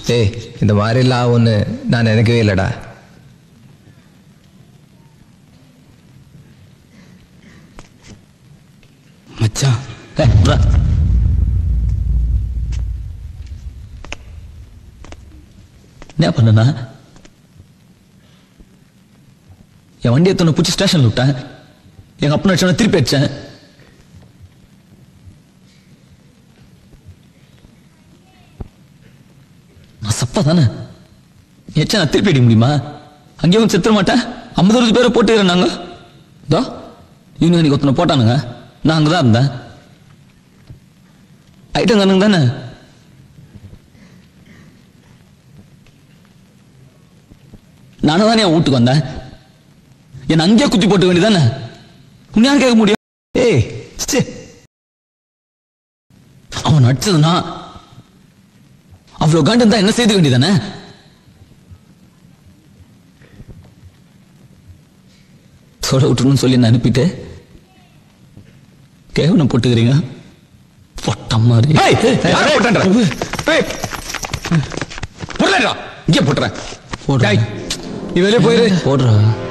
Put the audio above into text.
ஏய் இந்த மாதிரிலாம் ஆகும்னு நான் நினைக்கவே இல்லைடா மச்சான் ஏய், வா. என்ன பண்ணனா என் வண்டி எத்தனை பிடிச்சி ஸ்டேஷன்ல விட்டேன் எங்க அப்பா அடிச்சவன திருப்பி அடிச்சேன் நான் சப்பா தானே ஏச்சா நான் திருப்பி அடிக்க முடியுமா அங்கேயும் வந்து செத்துற மாட்டேன் ஐம்பது அறுபது பேரை போட்டு நாங்க இதோ இவனுங்க நீங்க ஒருத்தனை போட்டானுங்க நான் அங்கே தான் இருந்தேன் ஐட்டம் தானுங்க தானே நானும் தானே என் வீட்டுக்கு வந்தேன் என்னை அங்கேயே குத்தி போட்டு வேண்டியதானே உன்னையார் கேட்க முடியும் ஏய் ச்சே அவன் நடிச்சதுனா அவ்வளவு காண்டு இருந்தா என்ன செய்து வேண்டியதானே தொட விட்டுருன்னு சொல்லி என்ன அனுப்பிட்டு கேவனம் போட்டுக்கிறீங்க பொட்ட மாதிரி ஏய், யாரை போட்டேன்ற? ஏய், போடலடா. இங்கே போட்டுறேன் போடுறா டேய், நீ வெளியே போயிரு போடுறா